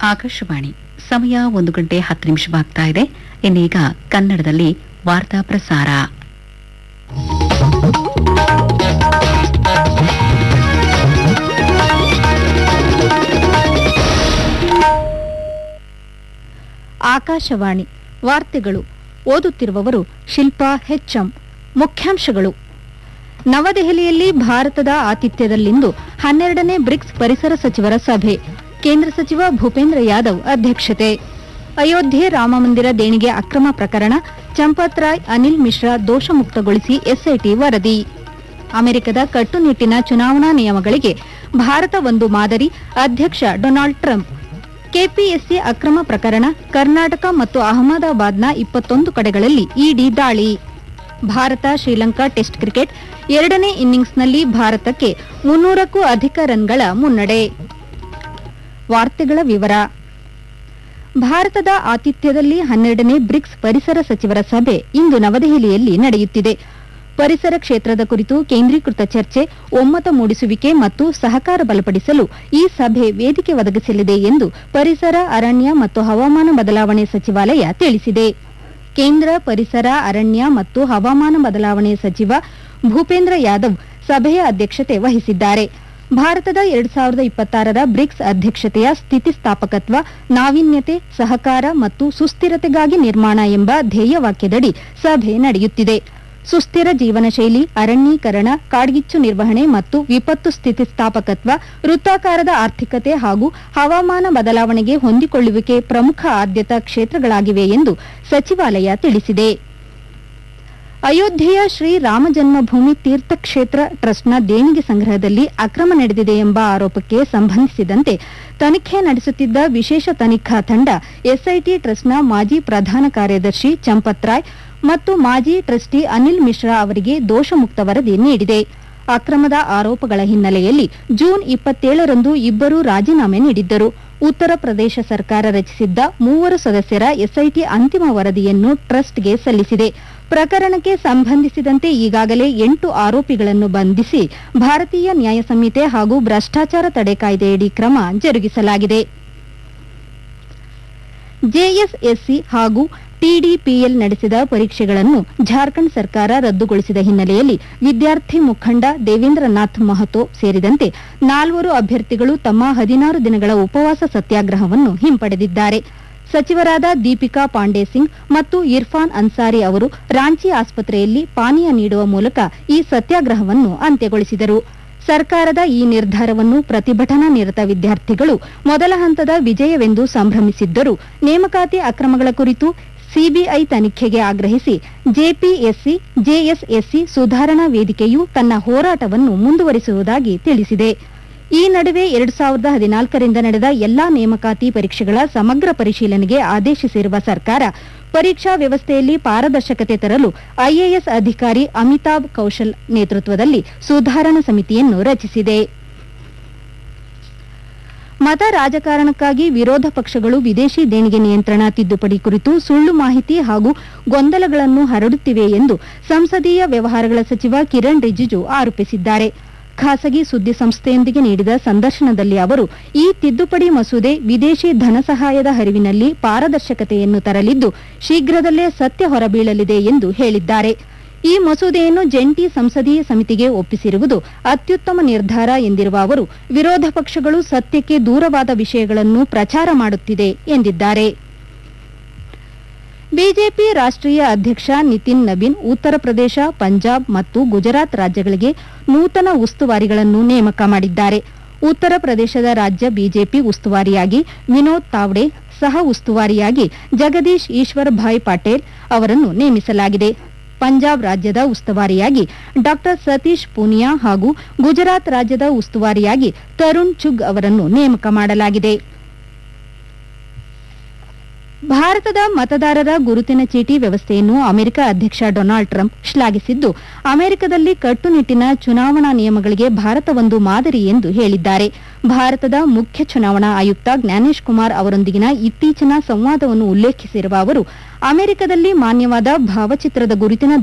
ಆಕಾಶವಾಣಿ ಸಮಯ ಒಂದು ಗಂಟೆ ಹತ್ತು ನಿಮಿಷವಾಗ್ತಾ ಇದೆ ಇನ್ನೀಗ ಕನ್ನಡದಲ್ಲಿ ವಾರ್ತಾ ಪ್ರಸಾರ ಆಕಾಶವಾಣಿ ವಾರ್ತೆಗಳು ಓದುತ್ತಿರುವವರು ಶಿಲ್ಪಾ ಹೆಚ್ಎಂ ಮುಖ್ಯಾಂಶಗಳು ನವದೆಹಲಿಯಲ್ಲಿ ಭಾರತದ ಆತಿಥ್ಯದಲ್ಲಿಂದು ಹನ್ನೆರಡನೇ ಬ್ರಿಕ್ಸ್ ಪರಿಸರ ಸಚಿವರ ಸಭೆ ಕೇಂದ್ರ ಸಚಿವ ಭೂಪೇಂದ್ರ ಯಾದವ್ ಅಧ್ಯಕ್ಷತೆ ಅಯೋಧ್ಯೆ ರಾಮಮಂದಿರ ದೇಣಿಗೆ ಅಕ್ರಮ ಪ್ರಕರಣ ಚಂಪತ್ ರಾಯ್ ಅನಿಲ್ ಮಿಶ್ರಾ ದೋಷಮುಕ್ತಗೊಳಿಸಿ ಎಸ್ಐಟಿ ವರದಿ ಅಮೆರಿಕದ ಕಟ್ಟುನಿಟ್ಟಿನ ಚುನಾವಣಾ ನಿಯಮಗಳಿಗೆ ಭಾರತ ಒಂದು ಮಾದರಿ ಅಧ್ಯಕ್ಷ ಡೊನಾಲ್ಡ್ ಟ್ರಂಪ್ ಕೆಪಿಎಸ್ಸಿ ಅಕ್ರಮ ಪ್ರಕರಣ ಕರ್ನಾಟಕ ಮತ್ತು ಅಹಮದಾಬಾದ್ನ ಇಪ್ಪತ್ತೊಂದು ಕಡೆಗಳಲ್ಲಿ ಇಡಿ ದಾಳಿ ಭಾರತ ಶ್ರೀಲಂಕಾ ಟೆಸ್ಟ್ ಕ್ರಿಕೆಟ್ ಎರಡನೇ ಇನ್ನಿಂಗ್ಸ್ನಲ್ಲಿ ಭಾರತಕ್ಕೆ ಮುನ್ನೂರಕ್ಕೂ ಅಧಿಕ ರನ್ಗಳ ಮುನ್ನಡೆ ವಾರ್ತೆಗಳ ವಿವರ ಭಾರತದ ಆತಿಥ್ಯದಲ್ಲಿ ಹನ್ನೆರಡನೇ ಬ್ರಿಕ್ಸ್ ಪರಿಸರ ಸಚಿವರ ಸಭೆ ಇಂದು ನವದೆಹಲಿಯಲ್ಲಿ ನಡೆಯುತ್ತಿದೆ ಪರಿಸರ ಕ್ಷೇತ್ರದ ಕುರಿತು ಕೇಂದ್ರೀಕೃತ ಚರ್ಚೆ ಒಮ್ಮತ ಮೂಡಿಸುವಿಕೆ ಮತ್ತು ಸಹಕಾರ ಬಲಪಡಿಸಲು ಈ ಸಭೆ ವೇದಿಕೆ ಒದಗಿಸಲಿದೆ ಎಂದು ಪರಿಸರ ಅರಣ್ಯ ಮತ್ತು ಹವಾಮಾನ ಬದಲಾವಣೆ ಸಚಿವಾಲಯ ತಿಳಿಸಿದೆ ಕೇಂದ್ರ ಪರಿಸರ ಅರಣ್ಯ ಮತ್ತು ಹವಾಮಾನ ಬದಲಾವಣೆ ಸಚಿವ ಭೂಪೇಂದ್ರ ಯಾದವ್ ಸಭೆಯ ಅಧ್ಯಕ್ಷತೆ ವಹಿಸಿದ್ದಾರೆ ಭಾರತದ ಎರಡ್ ಸಾವಿರದ ಇಪ್ಪತ್ತಾರರ ಬ್ರಿಕ್ಸ್ ಅಧ್ಯಕ್ಷತೆಯ ಸ್ಥಿತಿಸ್ಥಾಪಕತ್ವ ನಾವೀನ್ಯತೆ ಸಹಕಾರ ಮತ್ತು ಸುಸ್ಥಿರತೆಗಾಗಿ ನಿರ್ಮಾಣ ಎಂಬ ಧ್ಯೇಯವಾಕ್ಯದಡಿ ಸಭೆ ನಡೆಯುತ್ತಿದೆ ಸುಸ್ಥಿರ ಜೀವನ ಶೈಲಿ ಅರಣ್ಯೀಕರಣ ಕಾಡ್ಗಿಚ್ಚು ನಿರ್ವಹಣೆ ಮತ್ತು ವಿಪತ್ತು ಸ್ಥಿತಿಸ್ಥಾಪಕತ್ವ ವೃತ್ತಾಕಾರದ ಆರ್ಥಿಕತೆ ಹಾಗೂ ಹವಾಮಾನ ಬದಲಾವಣೆಗೆ ಹೊಂದಿಕೊಳ್ಳುವಿಕೆ ಪ್ರಮುಖ ಆದ್ಯತಾ ಕ್ಷೇತ್ರಗಳಾಗಿವೆ ಎಂದು ಸಚಿವಾಲಯ ತಿಳಿಸಿದೆ ಅಯೋಧ್ಯೆಯ ಶ್ರೀ ರಾಮ ಜನ್ಮಭೂಮಿ ತೀರ್ಥಕ್ಷೇತ್ರ ಟ್ರಸ್ಟ್ನ ದೇಣಿಗೆ ಸಂಗ್ರಹದಲ್ಲಿ ಅಕ್ರಮ ನಡೆದಿದೆ ಎಂಬ ಆರೋಪಕ್ಕೆ ಸಂಬಂಧಿಸಿದಂತೆ ತನಿಖೆ ನಡೆಸುತ್ತಿದ್ದ ವಿಶೇಷ ತನಿಖಾ ತಂಡ ಎಸ್ಐಟಿ ಟ್ರಸ್ಟ್ನ ಮಾಜಿ ಪ್ರಧಾನ ಕಾರ್ಯದರ್ಶಿ ಚಂಪತ್ ರಾಯ್ ಮತ್ತು ಮಾಜಿ ಟ್ರಸ್ಟಿ ಅನಿಲ್ ಮಿಶ್ರಾ ಅವರಿಗೆ ದೋಷಮುಕ್ತ ವರದಿ ನೀಡಿದೆ ಅಕ್ರಮದ ಆರೋಪಗಳ ಹಿನ್ನೆಲೆಯಲ್ಲಿ ಜೂನ್ ಇಪ್ಪತ್ತೇಳರಂದು ಇಬ್ಬರು ರಾಜೀನಾಮೆ ನೀಡಿದ್ದರು ಉತ್ತರ ಪ್ರದೇಶ ಸರ್ಕಾರ ರಚಿಸಿದ್ದ ಮೂವರು ಸದಸ್ಯರ ಎಸ್ಐಟಿ ಅಂತಿಮ ವರದಿಯನ್ನು ಟ್ರಸ್ಟ್ಗೆ ಸಲ್ಲಿಸಿದೆ ಪ್ರಕರಣಕ್ಕೆ ಸಂಬಂಧಿಸಿದಂತೆ ಈಗಾಗಲೇ ಎಂಟು ಆರೋಪಿಗಳನ್ನು ಬಂಧಿಸಿ ಭಾರತೀಯ ನ್ಯಾಯ ಸಂಹಿತೆ ಹಾಗೂ ಭ್ರಷ್ಟಾಚಾರ ತಡೆ ಕಾಯ್ದೆಯಡಿ ಕ್ರಮ ಜರುಗಿಸಲಾಗಿದೆ ಜೆಎಸ್ಎಸ್ಸಿ ಹಾಗೂ ಟಿಡಿಪಿಎಲ್ ನಡೆಸಿದ ಪರೀಕ್ಷೆಗಳನ್ನು ಜಾರ್ಖಂಡ್ ಸರ್ಕಾರ ರದ್ದುಗೊಳಿಸಿದ ಹಿನ್ನೆಲೆಯಲ್ಲಿ ವಿದ್ಯಾರ್ಥಿ ಮುಖಂಡ ದೇವೇಂದ್ರನಾಥ್ ಮಹತೋ ಸೇರಿದಂತೆ ನಾಲ್ವರು ಅಭ್ಯರ್ಥಿಗಳು ತಮ್ಮ ಹದಿನಾರು ದಿನಗಳ ಉಪವಾಸ ಸತ್ಯಾಗ್ರಹವನ್ನು ಹಿಂಪಡೆದಿದ್ದಾರೆ ಸಚಿವರಾದ ದೀಪಿಕಾ ಪಾಂಡೆ ಸಿಂಗ್ ಮತ್ತು ಇರ್ಫಾನ್ ಅನ್ಸಾರಿ ಅವರು ರಾಂಚಿ ಆಸ್ಪತ್ರೆಯಲ್ಲಿ ಪಾನೀಯ ನೀಡುವ ಮೂಲಕ ಈ ಸತ್ಯಾಗ್ರಹವನ್ನು ಅಂತ್ಯಗೊಳಿಸಿದರು ಸರ್ಕಾರದ ಈ ನಿರ್ಧಾರವನ್ನು ಪ್ರತಿಭಟನಾ ನಿರತ ವಿದ್ಯಾರ್ಥಿಗಳು ಮೊದಲ ಹಂತದ ವಿಜಯವೆಂದು ಸಂಭ್ರಮಿಸಿದ್ದರೂ ನೇಮಕಾತಿ ಅಕ್ರಮಗಳ ಕುರಿತು ಸಿಬಿಐ ತನಿಖೆಗೆ ಆಗ್ರಹಿಸಿ ಜೆಪಿಎಸ್ಸಿ ಜೆಎಸ್ಎಸ್ಸಿ ಸುಧಾರಣಾ ವೇದಿಕೆಯು ತನ್ನ ಹೋರಾಟವನ್ನು ಮುಂದುವರಿಸುವುದಾಗಿ ತಿಳಿಸಿದೆ ಈ ನಡುವೆ ಎರಡು ಸಾವಿರದ ಹದಿನಾಲ್ಕರಿಂದ ನಡೆದ ಎಲ್ಲಾ ನೇಮಕಾತಿ ಪರೀಕ್ಷೆಗಳ ಸಮಗ್ರ ಪರಿಶೀಲನೆಗೆ ಆದೇಶಿಸಿರುವ ಸರ್ಕಾರ ಪರೀಕ್ಷಾ ವ್ಯವಸ್ಥೆಯಲ್ಲಿ ಪಾರದರ್ಶಕತೆ ತರಲು ಐಎಎಸ್ ಅಧಿಕಾರಿ ಅಮಿತಾಬ್ ಕೌಶಲ್ ನೇತೃತ್ವದಲ್ಲಿ ಸುಧಾರಣಾ ಸಮಿತಿಯನ್ನು ರಚಿಸಿದೆ ಮತ ರಾಜಕಾರಣಕ್ಕಾಗಿ ವಿರೋಧ ಪಕ್ಷಗಳು ವಿದೇಶಿ ದೇಣಿಗೆ ನಿಯಂತ್ರಣ ತಿದ್ದುಪಡಿ ಕುರಿತು ಸುಳ್ಳು ಮಾಹಿತಿ ಹಾಗೂ ಗೊಂದಲಗಳನ್ನು ಹರಡುತ್ತಿವೆ ಎಂದು ಸಂಸದೀಯ ವ್ಯವಹಾರಗಳ ಸಚಿವ ಕಿರಣ್ ರಿಜಿಜು ಆರೋಪಿಸಿದ್ದಾರೆ ಖಾಸಗಿ ಸುದ್ದಿ ಸಂಸ್ಥೆಯೊಂದಿಗೆ ನೀಡಿದ ಸಂದರ್ಶನದಲ್ಲಿ ಅವರು ಈ ತಿದ್ದುಪಡಿ ಮಸೂದೆ ವಿದೇಶಿ ಧನಸಹಾಯದ ಹರಿವಿನಲ್ಲಿ ಪಾರದರ್ಶಕತೆಯನ್ನು ತರಲಿದ್ದು ಶೀಘ್ರದಲ್ಲೇ ಸತ್ಯ ಹೊರಬೀಳಲಿದೆ ಎಂದು ಹೇಳಿದ್ದಾರೆ ಈ ಮಸೂದೆಯನ್ನು ಜಂಟಿ ಸಂಸದೀಯ ಸಮಿತಿಗೆ ಒಪ್ಪಿಸಿರುವುದು ಅತ್ಯುತ್ತಮ ನಿರ್ಧಾರ ಎಂದಿರುವ ಅವರು ವಿರೋಧ ಪಕ್ಷಗಳು ಸತ್ಯಕ್ಕೆ ದೂರವಾದ ವಿಷಯಗಳನ್ನು ಪ್ರಚಾರ ಮಾಡುತ್ತಿದೆ ಎಂದಿದ್ದಾರೆ ಬಿಜೆಪಿ ರಾಷ್ಟ್ರೀಯ ಅಧ್ಯಕ್ಷ ನಿತಿನ್ ನಬೀನ್ ಉತ್ತರ ಪ್ರದೇಶ ಪಂಜಾಬ್ ಮತ್ತು ಗುಜರಾತ್ ರಾಜ್ಯಗಳಿಗೆ ನೂತನ ಉಸ್ತುವಾರಿಗಳನ್ನು ನೇಮಕ ಮಾಡಿದ್ದಾರೆ ಉತ್ತರ ಪ್ರದೇಶದ ರಾಜ್ಯ ಬಿಜೆಪಿ ಉಸ್ತುವಾರಿಯಾಗಿ ವಿನೋದ್ ತಾವ್ಡೆ ಸಹ ಉಸ್ತುವಾರಿಯಾಗಿ ಜಗದೀಶ್ ಈಶ್ವರ್ ಭಾಯ್ ಪಾಟೇಲ್ ಅವರನ್ನು ನೇಮಿಸಲಾಗಿದೆ ಪಂಜಾಬ್ ರಾಜ್ಯದ ಉಸ್ತುವಾರಿಯಾಗಿ ಡಾ ಸತೀಶ್ ಪೂನಿಯಾ ಹಾಗೂ ಗುಜರಾತ್ ರಾಜ್ಯದ ಉಸ್ತುವಾರಿಯಾಗಿ ತರುಣ್ ಚುಗ್ ಅವರನ್ನು ನೇಮಕ ಮಾಡಲಾಗಿದೆ ಭಾರತದ ಮತದಾರರ ಗುರುತಿನ ಚೀಟಿ ವ್ಯವಸ್ಥೆಯನ್ನು ಅಮೆರಿಕ ಅಧ್ಯಕ್ಷ ಡೊನಾಲ್ಡ್ ಟ್ರಂಪ್ ಶ್ಲಾಘಿಸಿದ್ದು ಅಮೆರಿಕದಲ್ಲಿ ಕಟ್ಟುನಿಟ್ಟಿನ ಚುನಾವಣಾ ನಿಯಮಗಳಿಗೆ ಭಾರತ ಒಂದು ಮಾದರಿ ಎಂದು ಹೇಳಿದ್ದಾರೆ ಭಾರತದ ಮುಖ್ಯ ಚುನಾವಣಾ ಆಯುಕ್ತ ಜ್ಞಾನೇಶ್ ಕುಮಾರ್ ಅವರೊಂದಿಗಿನ ಇತ್ತೀಚಿನ ಸಂವಾದವನ್ನು ಉಲ್ಲೇಖಿಸಿರುವ ಅವರು ಅಮೆರಿಕದಲ್ಲಿ ಮಾನ್ಯವಾದ ಭಾವಚಿತ್ರದ ಗುರುತಿನ